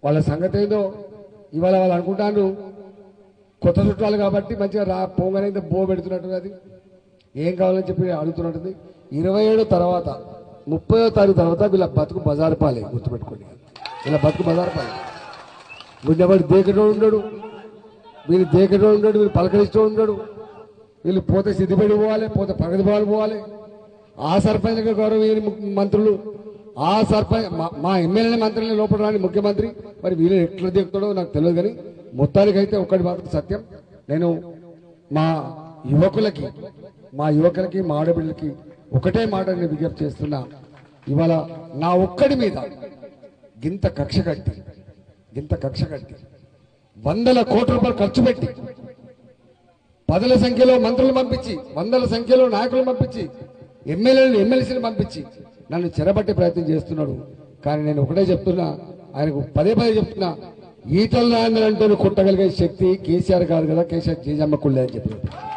వాళ్ళ సంగతి ఏందో ఇవాళ వాళ్ళు అనుకుంటాను కొత్త చుట్టాలు కాబట్టి మంచిగా రా పోగానే ఇంత బో పెడుతున్నట్టు అది ఏం కావాలని చెప్పి అడుగుతున్నట్టుంది ఇరవై ఏడు తర్వాత ముప్పై తారీఖు తర్వాత వీళ్ళ బతుకు బజారు పాలే గుర్తుపెట్టుకోండి వీళ్ళ బతుకు బజారు పాలే గుండెబడి దేకటోడు ఉండడు వీళ్ళు దేకటోడు ఉండడు వీళ్ళు పలకరిస్తూ ఉండడు వీళ్ళు పోతే సిద్దిపేట పోవాలి పోతే ప్రగతి భవన్ పోవాలి ఆ సర్పంచ్గా గౌరవ మంత్రులు ఆ సర్పంచ్ మా- మా ఎమ్మెల్యే మంత్రులని లోపల రాని ముఖ్యమంత్రి మరి వీళ్ళు ఎట్లా దిగుతాడో నాకు తెలియదు కానీ మొత్తానికైతే ఒక్కటి మాత్రం సత్యం నేను మా యువకులకి మా యువకులకి మా ఆడబిడ్డలకి ఒకటే మాట నేను విజ్ఞప్తి చేస్తున్నా ఇవాళ నా ఒక్కడి మీద గింత కక్ష కట్టి గింత కక్ష కట్టి వందల కోట్ల రూపాయలు ఖర్చు పెట్టి పదుల సంఖ్యలో మంత్రులు పంపించి వందల సంఖ్యలో నాయకులు పంపించి ఎమ్మెల్యేలు ఎమ్మెల్సీలు పంపించి నన్ను చెరబట్టే ప్రయత్నం చేస్తున్నాడు కానీ నేను ఒకటే చెప్తున్నా ఆయనకు పదే పదే చెప్తున్నా ఈటల రాజేంద్ర అంటే కొట్టగలిగే శక్తి కేసీఆర్ కాదు కదా కేసీఆర్ జేజమ్మ కుళ్ళే అని చెప్పి